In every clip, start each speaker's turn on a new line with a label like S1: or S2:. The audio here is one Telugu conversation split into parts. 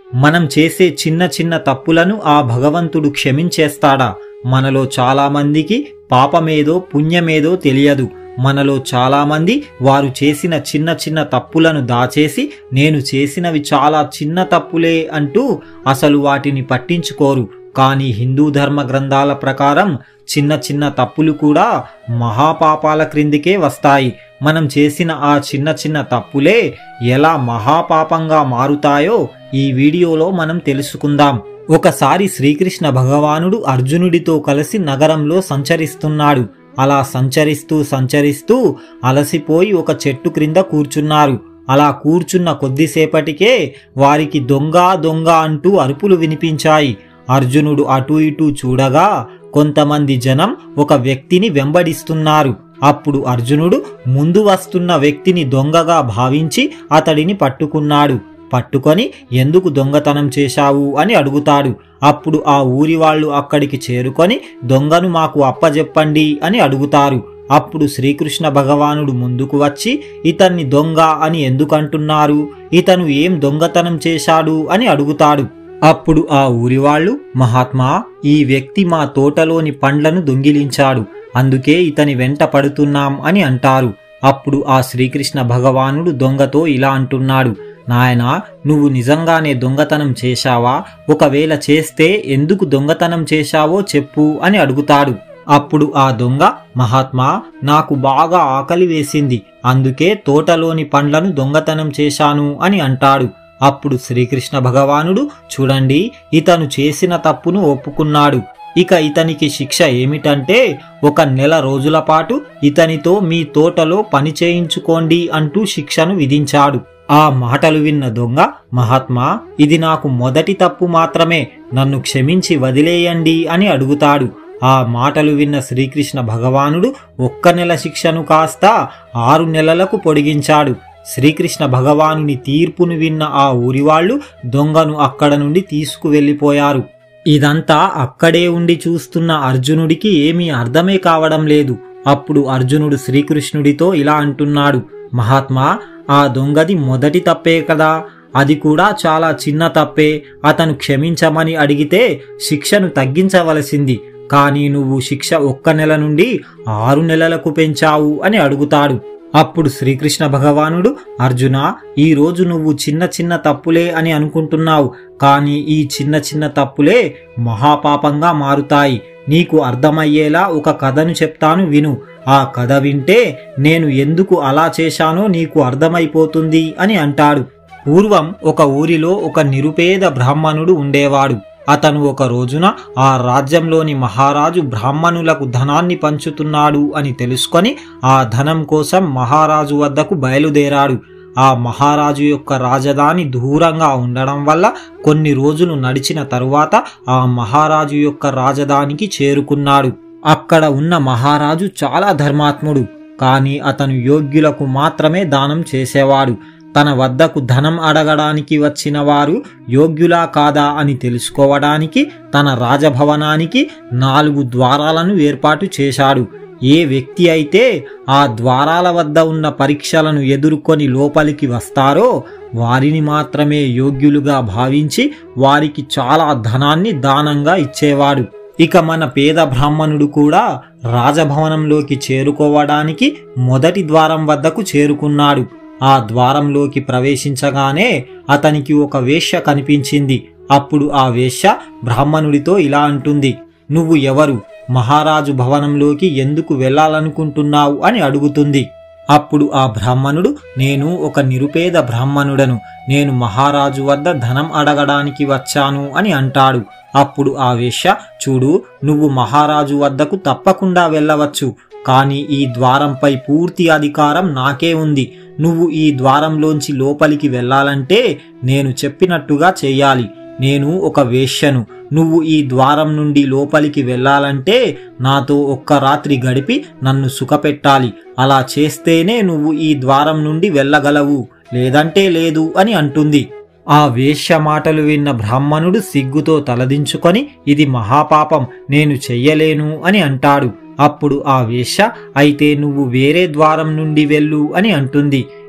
S1: మనం చేసే చిన్న చిన్న తప్పులను ఆ భగవంతుడు క్షమించేస్తాడా మనలో చాలామందికి పాపమేదో పుణ్యమేదో తెలియదు మనలో చాలామంది వారు చేసిన చిన్న చిన్న తప్పులను దాచేసి నేను చేసినవి చాలా చిన్న తప్పులే అంటూ అసలు వాటిని పట్టించుకోరు కానీ హిందూ ధర్మ గ్రంథాల ప్రకారం చిన్న చిన్న తప్పులు కూడా మహాపాపాల క్రిందికే వస్తాయి మనం చేసిన ఆ చిన్న చిన్న తప్పులే ఎలా మహాపాపంగా మారుతాయో ఈ వీడియోలో మనం తెలుసుకుందాం ఒకసారి శ్రీకృష్ణ భగవానుడు అర్జునుడితో కలిసి నగరంలో సంచరిస్తున్నాడు అలా సంచరిస్తూ సంచరిస్తూ అలసిపోయి ఒక చెట్టు క్రింద కూర్చున్నారు అలా కూర్చున్న కొద్దిసేపటికే వారికి దొంగ దొంగ అంటూ అరుపులు వినిపించాయి అర్జునుడు అటు ఇటు చూడగా కొంతమంది జనం ఒక వ్యక్తిని వెంబడిస్తున్నారు అప్పుడు అర్జునుడు ముందు వస్తున్న వ్యక్తిని దొంగగా భావించి అతడిని పట్టుకున్నాడు పట్టుకొని ఎందుకు దొంగతనం చేశావు అని అడుగుతాడు అప్పుడు ఆ ఊరి వాళ్ళు అక్కడికి చేరుకొని దొంగను మాకు అప్పజెప్పండి అని అడుగుతారు అప్పుడు శ్రీకృష్ణ భగవానుడు ముందుకు వచ్చి ఇతన్ని దొంగ అని ఎందుకంటున్నారు ఇతను ఏం దొంగతనం చేశాడు అని అడుగుతాడు అప్పుడు ఆ ఊరివాళ్లు మహాత్మా ఈ వ్యక్తి మా తోటలోని పండ్లను దొంగిలించాడు అందుకే ఇతని వెంట పడుతున్నాం అని అంటారు అప్పుడు ఆ శ్రీకృష్ణ భగవానుడు దొంగతో ఇలా అంటున్నాడు నాయనా నువ్వు నిజంగానే దొంగతనం చేశావా ఒకవేళ చేస్తే ఎందుకు దొంగతనం చేశావో చెప్పు అని అడుగుతాడు అప్పుడు ఆ దొంగ మహాత్మా నాకు బాగా ఆకలి వేసింది అందుకే తోటలోని పండ్లను దొంగతనం చేశాను అని అంటాడు అప్పుడు శ్రీకృష్ణ భగవానుడు చూడండి ఇతను చేసిన తప్పును ఒప్పుకున్నాడు ఇక ఇతనికి శిక్ష ఏమిటంటే ఒక నెల రోజుల పాటు ఇతనితో మీ తోటలో పని చేయించుకోండి అంటూ శిక్షను విధించాడు ఆ మాటలు విన్న దొంగ మహాత్మా ఇది నాకు మొదటి తప్పు మాత్రమే నన్ను క్షమించి వదిలేయండి అని అడుగుతాడు ఆ మాటలు విన్న శ్రీకృష్ణ భగవానుడు ఒక్క నెల శిక్షను కాస్త ఆరు నెలలకు పొడిగించాడు శ్రీకృష్ణ భగవానుని తీర్పును విన్న ఆ ఊరివాళ్లు దొంగను అక్కడ నుండి తీసుకువెళ్లిపోయారు ఇదంతా అక్కడే ఉండి చూస్తున్న అర్జునుడికి ఏమీ అర్థమే కావడం లేదు అప్పుడు అర్జునుడు శ్రీకృష్ణుడితో ఇలా అంటున్నాడు మహాత్మా ఆ దొంగది మొదటి తప్పే కదా అది కూడా చాలా చిన్న తప్పే అతను క్షమించమని అడిగితే శిక్షను తగ్గించవలసింది కానీ నువ్వు శిక్ష ఒక్క నెల నుండి ఆరు నెలలకు పెంచావు అని అడుగుతాడు అప్పుడు శ్రీకృష్ణ భగవానుడు అర్జున ఈ రోజు నువ్వు చిన్న చిన్న తప్పులే అని అనుకుంటున్నావు కానీ ఈ చిన్న చిన్న తప్పులే మహాపాపంగా మారుతాయి నీకు అర్థమయ్యేలా ఒక కథను చెప్తాను విను ఆ కథ వింటే నేను ఎందుకు అలా చేశానో నీకు అర్థమైపోతుంది అని అంటాడు పూర్వం ఒక ఊరిలో ఒక నిరుపేద బ్రాహ్మణుడు ఉండేవాడు అతను ఒక రోజున ఆ రాజ్యంలోని మహారాజు బ్రాహ్మణులకు ధనాన్ని పంచుతున్నాడు అని తెలుసుకొని ఆ ధనం కోసం మహారాజు వద్దకు బయలుదేరాడు ఆ మహారాజు యొక్క రాజధాని దూరంగా ఉండడం వల్ల కొన్ని రోజులు నడిచిన తరువాత ఆ మహారాజు యొక్క రాజధానికి చేరుకున్నాడు అక్కడ ఉన్న మహారాజు చాలా ధర్మాత్ముడు కానీ అతను యోగ్యులకు మాత్రమే దానం చేసేవాడు తన వద్దకు ధనం అడగడానికి వచ్చిన వారు యోగ్యులా కాదా అని తెలుసుకోవడానికి తన రాజభవనానికి నాలుగు ద్వారాలను ఏర్పాటు చేశాడు ఏ వ్యక్తి అయితే ఆ ద్వారాల వద్ద ఉన్న పరీక్షలను ఎదుర్కొని లోపలికి వస్తారో వారిని మాత్రమే యోగ్యులుగా భావించి వారికి చాలా ధనాన్ని దానంగా ఇచ్చేవాడు ఇక మన పేద బ్రాహ్మణుడు కూడా రాజభవనంలోకి చేరుకోవడానికి మొదటి ద్వారం వద్దకు చేరుకున్నాడు ఆ ద్వారంలోకి ప్రవేశించగానే అతనికి ఒక వేశ్య కనిపించింది అప్పుడు ఆ వేశ్య బ్రాహ్మణుడితో ఇలా అంటుంది నువ్వు ఎవరు మహారాజు భవనంలోకి ఎందుకు వెళ్ళాలనుకుంటున్నావు అని అడుగుతుంది అప్పుడు ఆ బ్రాహ్మణుడు నేను ఒక నిరుపేద బ్రాహ్మణుడను నేను మహారాజు వద్ద ధనం అడగడానికి వచ్చాను అని అంటాడు అప్పుడు ఆ వేశ్య చూడు నువ్వు మహారాజు వద్దకు తప్పకుండా వెళ్ళవచ్చు కానీ ఈ ద్వారంపై పూర్తి అధికారం నాకే ఉంది నువ్వు ఈ ద్వారంలోంచి లోపలికి వెళ్ళాలంటే నేను చెప్పినట్టుగా చెయ్యాలి నేను ఒక వేశ్యను నువ్వు ఈ ద్వారం నుండి లోపలికి వెళ్ళాలంటే నాతో ఒక్క రాత్రి గడిపి నన్ను సుఖపెట్టాలి అలా చేస్తేనే నువ్వు ఈ ద్వారం నుండి వెళ్ళగలవు లేదంటే లేదు అని అంటుంది ఆ వేశ్య మాటలు విన్న బ్రాహ్మణుడు సిగ్గుతో తలదించుకొని ఇది మహాపాపం నేను చెయ్యలేను అని అంటాడు అప్పుడు ఆ వేశ్య అయితే నువ్వు వేరే ద్వారం నుండి వెళ్ళు అని అంటుంది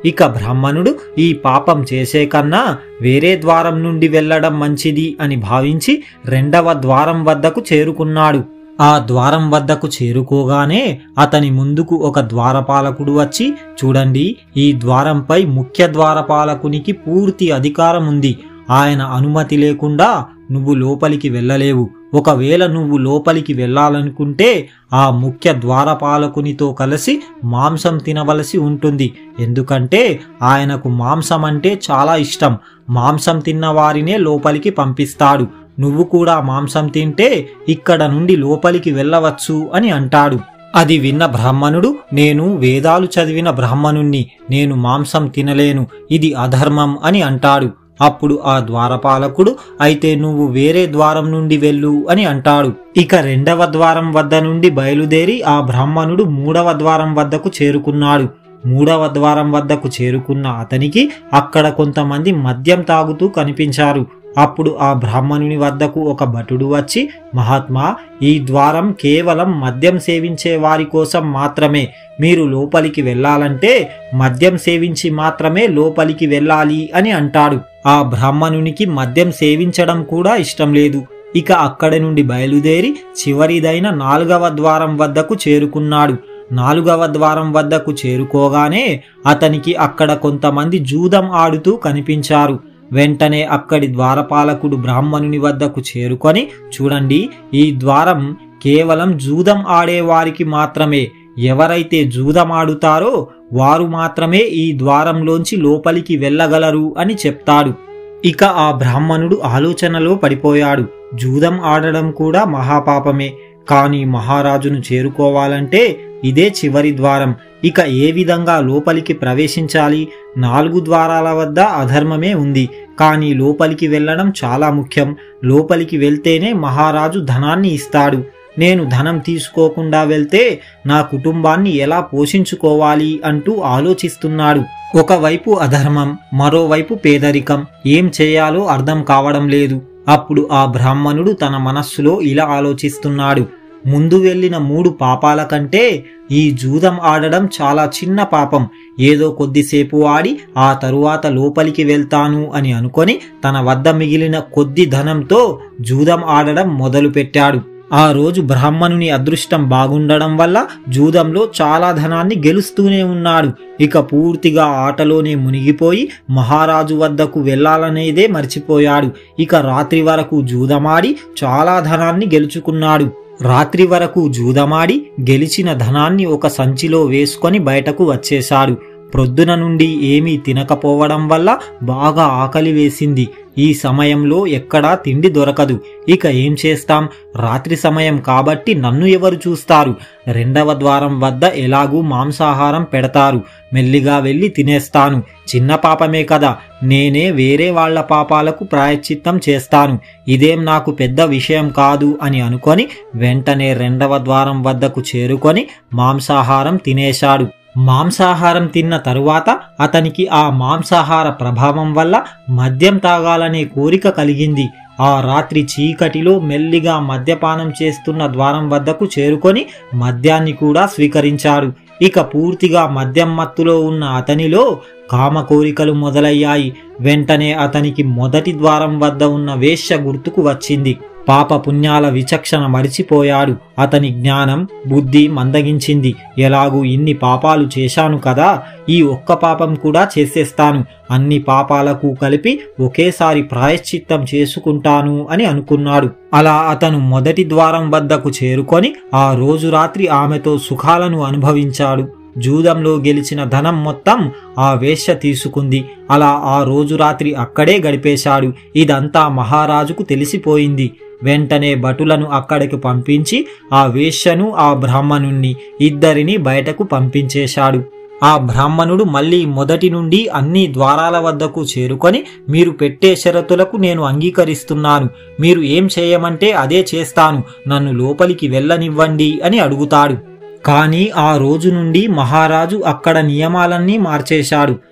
S1: ఇక బ్రాహ్మణుడు ఈ పాపం చేసే కన్నా వేరే ద్వారం నుండి వెళ్ళడం మంచిది అని భావించి రెండవ ద్వారం వద్దకు చేరుకున్నాడు ఆ ద్వారం వద్దకు చేరుకోగానే అతని ముందుకు ఒక ద్వారపాలకుడు వచ్చి చూడండి ఈ ద్వారంపై ముఖ్య ద్వారపాలకునికి పూర్తి అధికారం ఉంది ఆయన అనుమతి లేకుండా నువ్వు లోపలికి వెళ్ళలేవు ఒకవేళ నువ్వు లోపలికి వెళ్ళాలనుకుంటే ఆ ముఖ్య ద్వారపాలకునితో కలిసి మాంసం తినవలసి ఉంటుంది ఎందుకంటే ఆయనకు మాంసం అంటే చాలా ఇష్టం మాంసం తిన్న వారినే లోపలికి పంపిస్తాడు నువ్వు కూడా మాంసం తింటే ఇక్కడ నుండి లోపలికి వెళ్ళవచ్చు అని అంటాడు అది విన్న బ్రాహ్మణుడు నేను వేదాలు చదివిన బ్రాహ్మణుణ్ణి నేను మాంసం తినలేను ఇది అధర్మం అని అంటాడు అప్పుడు ఆ ద్వారపాలకుడు అయితే నువ్వు వేరే ద్వారం నుండి వెళ్ళు అని అంటాడు ఇక రెండవ ద్వారం వద్ద నుండి బయలుదేరి ఆ బ్రాహ్మణుడు మూడవ ద్వారం వద్దకు చేరుకున్నాడు మూడవ ద్వారం వద్దకు చేరుకున్న అతనికి అక్కడ కొంతమంది మద్యం తాగుతూ కనిపించారు అప్పుడు ఆ బ్రాహ్మణుని వద్దకు ఒక భటుడు వచ్చి మహాత్మా ఈ ద్వారం కేవలం మద్యం సేవించే వారి కోసం మాత్రమే మీరు లోపలికి వెళ్ళాలంటే మద్యం సేవించి మాత్రమే లోపలికి వెళ్ళాలి అని అంటాడు ఆ బ్రాహ్మణునికి మద్యం సేవించడం కూడా ఇష్టం లేదు ఇక అక్కడి నుండి బయలుదేరి చివరిదైన నాలుగవ ద్వారం వద్దకు చేరుకున్నాడు నాలుగవ ద్వారం వద్దకు చేరుకోగానే అతనికి అక్కడ కొంతమంది జూదం ఆడుతూ కనిపించారు వెంటనే అక్కడి ద్వారపాలకుడు బ్రాహ్మణుని వద్దకు చేరుకొని చూడండి ఈ ద్వారం కేవలం జూదం ఆడేవారికి మాత్రమే ఎవరైతే జూదమాడుతారో వారు మాత్రమే ఈ ద్వారంలోంచి లోపలికి వెళ్ళగలరు అని చెప్తాడు ఇక ఆ బ్రాహ్మణుడు ఆలోచనలో పడిపోయాడు జూదం ఆడడం కూడా మహాపాపమే కాని మహారాజును చేరుకోవాలంటే ఇదే చివరి ద్వారం ఇక ఏ విధంగా లోపలికి ప్రవేశించాలి నాలుగు ద్వారాల వద్ద అధర్మమే ఉంది కానీ లోపలికి వెళ్ళడం చాలా ముఖ్యం లోపలికి వెళ్తేనే మహారాజు ధనాన్ని ఇస్తాడు నేను ధనం తీసుకోకుండా వెళ్తే నా కుటుంబాన్ని ఎలా పోషించుకోవాలి అంటూ ఆలోచిస్తున్నాడు ఒకవైపు అధర్మం మరోవైపు పేదరికం ఏం చేయాలో అర్థం కావడం లేదు అప్పుడు ఆ బ్రాహ్మణుడు తన మనస్సులో ఇలా ఆలోచిస్తున్నాడు ముందు వెళ్ళిన మూడు పాపాల కంటే ఈ జూదం ఆడడం చాలా చిన్న పాపం ఏదో కొద్దిసేపు ఆడి ఆ తరువాత లోపలికి వెళ్తాను అని అనుకొని తన వద్ద మిగిలిన కొద్ది ధనంతో జూదం ఆడడం మొదలుపెట్టాడు ఆ రోజు బ్రాహ్మణుని అదృష్టం బాగుండడం వల్ల జూదంలో చాలా ధనాన్ని గెలుస్తూనే ఉన్నాడు ఇక పూర్తిగా ఆటలోనే మునిగిపోయి మహారాజు వద్దకు వెళ్లాలనేదే మర్చిపోయాడు ఇక రాత్రి వరకు జూదమాడి చాలా ధనాన్ని గెలుచుకున్నాడు రాత్రి వరకు జూదమాడి గెలిచిన ధనాన్ని ఒక సంచిలో వేసుకొని బయటకు వచ్చేశాడు ప్రొద్దున నుండి ఏమీ తినకపోవడం వల్ల బాగా ఆకలి వేసింది ఈ సమయంలో ఎక్కడా తిండి దొరకదు ఇక ఏం చేస్తాం రాత్రి సమయం కాబట్టి నన్ను ఎవరు చూస్తారు రెండవ ద్వారం వద్ద ఎలాగూ మాంసాహారం పెడతారు మెల్లిగా వెళ్ళి తినేస్తాను చిన్న పాపమే కదా నేనే వేరే వాళ్ల పాపాలకు ప్రాయశ్చిత్తం చేస్తాను ఇదేం నాకు పెద్ద విషయం కాదు అని అనుకొని వెంటనే రెండవ ద్వారం వద్దకు చేరుకొని మాంసాహారం తినేశాడు మాంసాహారం తిన్న తరువాత అతనికి ఆ మాంసాహార ప్రభావం వల్ల మద్యం తాగాలనే కోరిక కలిగింది ఆ రాత్రి చీకటిలో మెల్లిగా మద్యపానం చేస్తున్న ద్వారం వద్దకు చేరుకొని మద్యాన్ని కూడా స్వీకరించాడు ఇక పూర్తిగా మద్యం మత్తులో ఉన్న అతనిలో కామ కోరికలు మొదలయ్యాయి వెంటనే అతనికి మొదటి ద్వారం వద్ద ఉన్న వేశ్య గుర్తుకు వచ్చింది పాప పుణ్యాల విచక్షణ మరిచిపోయాడు అతని జ్ఞానం బుద్ధి మందగించింది ఎలాగూ ఇన్ని పాపాలు చేశాను కదా ఈ ఒక్క పాపం కూడా చేసేస్తాను అన్ని పాపాలకు కలిపి ఒకేసారి ప్రాయశ్చిత్తం చేసుకుంటాను అని అనుకున్నాడు అలా అతను మొదటి ద్వారం వద్దకు చేరుకొని ఆ రోజు రాత్రి ఆమెతో సుఖాలను అనుభవించాడు జూదంలో గెలిచిన ధనం మొత్తం ఆ వేశ్య తీసుకుంది అలా ఆ రోజు రాత్రి అక్కడే గడిపేశాడు ఇదంతా మహారాజుకు తెలిసిపోయింది వెంటనే భటులను అక్కడికి పంపించి ఆ వేశ్యను ఆ బ్రాహ్మణుణ్ణి ఇద్దరిని బయటకు పంపించేశాడు ఆ బ్రాహ్మణుడు మళ్ళీ మొదటి నుండి అన్ని ద్వారాల వద్దకు చేరుకొని మీరు పెట్టే షరతులకు నేను అంగీకరిస్తున్నాను మీరు ఏం చేయమంటే అదే చేస్తాను నన్ను లోపలికి వెళ్ళనివ్వండి అని అడుగుతాడు కానీ ఆ రోజు నుండి మహారాజు అక్కడ నియమాలన్నీ మార్చేశాడు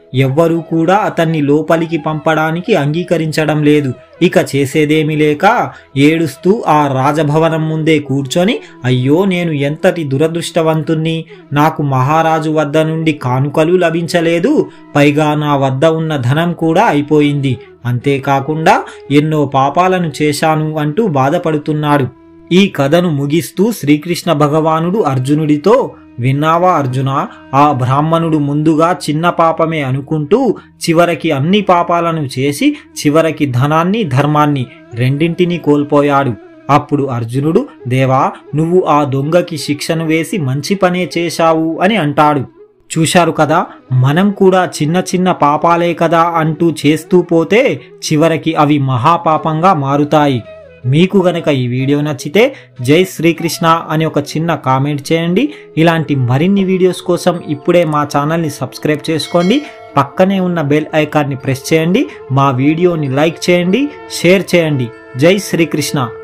S1: ఎవ్వరూ కూడా అతన్ని లోపలికి పంపడానికి అంగీకరించడం లేదు ఇక చేసేదేమీ లేక ఏడుస్తూ ఆ రాజభవనం ముందే కూర్చొని అయ్యో నేను ఎంతటి దురదృష్టవంతుణ్ణి నాకు మహారాజు వద్ద నుండి కానుకలు లభించలేదు పైగా నా వద్ద ఉన్న ధనం కూడా అయిపోయింది అంతేకాకుండా ఎన్నో పాపాలను చేశాను అంటూ బాధపడుతున్నాడు ఈ కథను ముగిస్తూ శ్రీకృష్ణ భగవానుడు అర్జునుడితో విన్నావా అర్జున ఆ బ్రాహ్మణుడు ముందుగా చిన్న పాపమే అనుకుంటూ చివరికి అన్ని పాపాలను చేసి చివరికి ధనాన్ని ధర్మాన్ని రెండింటినీ కోల్పోయాడు అప్పుడు అర్జునుడు దేవా నువ్వు ఆ దొంగకి శిక్షను వేసి మంచి పనే చేశావు అని అంటాడు చూశారు కదా మనం కూడా చిన్న చిన్న పాపాలే కదా అంటూ చేస్తూ పోతే చివరికి అవి మహాపాపంగా మారుతాయి మీకు గనక ఈ వీడియో నచ్చితే జై శ్రీకృష్ణ అని ఒక చిన్న కామెంట్ చేయండి ఇలాంటి మరిన్ని వీడియోస్ కోసం ఇప్పుడే మా ఛానల్ని సబ్స్క్రైబ్ చేసుకోండి పక్కనే ఉన్న బెల్ ఐకాన్ని ప్రెస్ చేయండి మా వీడియోని లైక్ చేయండి షేర్ చేయండి జై శ్రీకృష్ణ